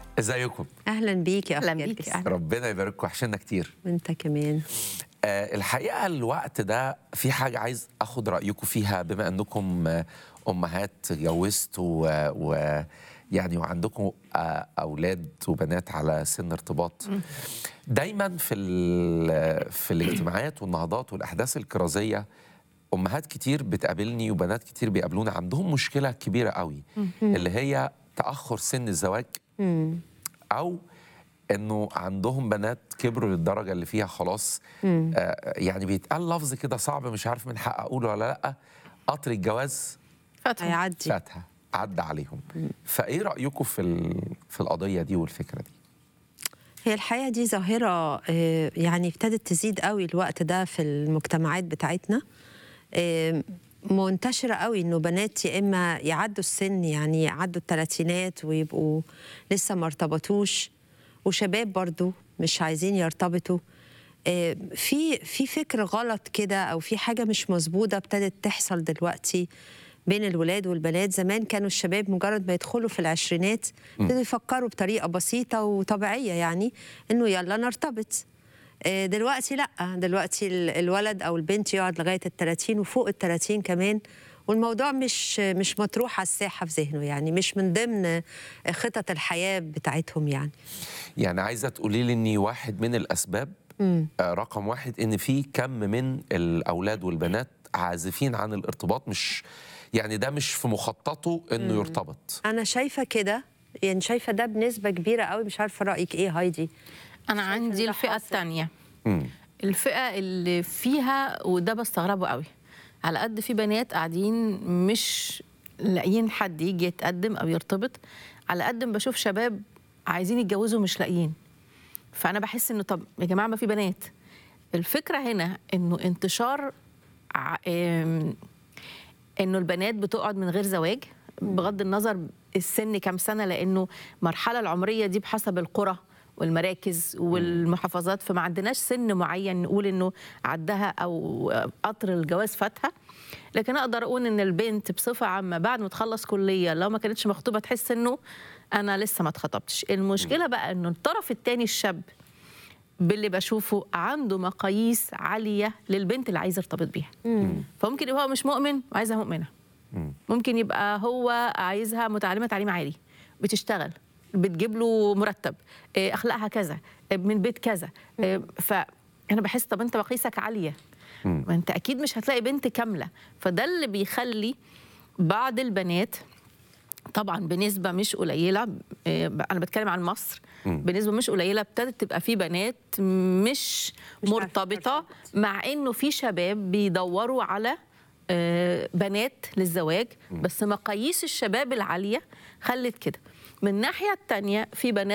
ازيكم اهلا بيك يا أهلاً اخ بيك، جرجس أهلاً. ربنا يبارككم وحشنا كتير وانت كمان آه الحقيقه الوقت ده في حاجه عايز اخد رايكم فيها بما انكم آه، امهات اتجوزتوا و, و يعني وعندكم آه، اولاد وبنات على سن ارتباط دايما في ال- في الاجتماعات والنهضات والاحداث الكرازيه امهات كتير بتقابلني وبنات كتير بيقابلونا عندهم مشكله كبيره قوي اللي هي تاخر سن الزواج او انه عندهم بنات كبروا للدرجه اللي فيها خلاص آه يعني بيتقال لفظ كده صعب مش عارف من حق اقوله ولا لا قطر الجواز فتحة هيعدي فاتها عدى عليهم فايه رايكم في ال- في القضيه دي والفكره دي هي الحقيقه دي ظاهره آه، يعني ابتدت تزيد قوي الوقت ده في المجتمعات بتاعتنا آه، منتشره قوي انه بنات يا اما يعدوا السن يعني يعدوا الثلاثينات ويبقوا لسه ما ارتبطوش وشباب برضو مش عايزين يرتبطوا آه، في في فكر غلط كده او في حاجه مش مظبوطه ابتدت تحصل دلوقتي بين الولاد والبنات زمان كانوا الشباب مجرد ما يدخلوا في العشرينات ابتدوا يفكروا بطريقه بسيطه وطبيعيه يعني انه يلا نرتبط آه، دلوقتي لا دلوقتي ال- الولد او البنت يقعد لغايه ال 30 وفوق ال 30 كمان والموضوع مش مش مطروح على الساحه في ذهنه يعني مش من ضمن خطط الحياه بتاعتهم يعني يعني عايزه تقولي لي اني واحد من الاسباب آه رقم واحد ان في كم من الاولاد والبنات عازفين عن الارتباط مش يعني ده مش في مخططه انه يرتبط انا شايفه كده يعني شايفه ده بنسبه كبيره قوي مش عارفه رايك ايه هايدي أنا عندي ده الفئة حاصل. الثانية مم. الفئة اللي فيها وده بستغربه قوي على قد في بنات قاعدين مش لاقيين حد يجي يتقدم أو يرتبط على قد ما بشوف شباب عايزين يتجوزوا مش لاقيين فأنا بحس إنه طب يا جماعة ما في بنات الفكرة هنا إنه انتشار ع- آم، انه البنات بتقعد من غير زواج بغض النظر السن كام سنه لانه المرحله العمريه دي بحسب القرى والمراكز والمحافظات فما عندناش سن معين نقول انه عدها او قطر الجواز فاتها لكن اقدر اقول ان البنت بصفه عامه بعد ما تخلص كليه لو ما كانتش مخطوبه تحس انه انا لسه ما اتخطبتش المشكله بقى انه الطرف الثاني الشاب باللي بشوفه عنده مقاييس عاليه للبنت اللي عايز يرتبط بيها فممكن يبقى هو مش مؤمن وعايزها مؤمنه ممكن يبقى هو عايزها متعلمه تعليم عالي بتشتغل بتجيب له مرتب إيه، اخلاقها كذا إيه، من بيت كذا إيه، فانا بحس طب انت مقاييسك عاليه ما انت اكيد مش هتلاقي بنت كامله فده اللي بيخلي بعض البنات طبعا بنسبة مش قليلة إيه، أنا بتكلم عن مصر بنسبة مش قليلة ابتدت تبقى في بنات مش, مش عارفة مرتبطة ترتبط. مع إنه في شباب بيدوروا على آه، بنات للزواج بس مقاييس الشباب العالية خلت كده من الناحية التانية في بنات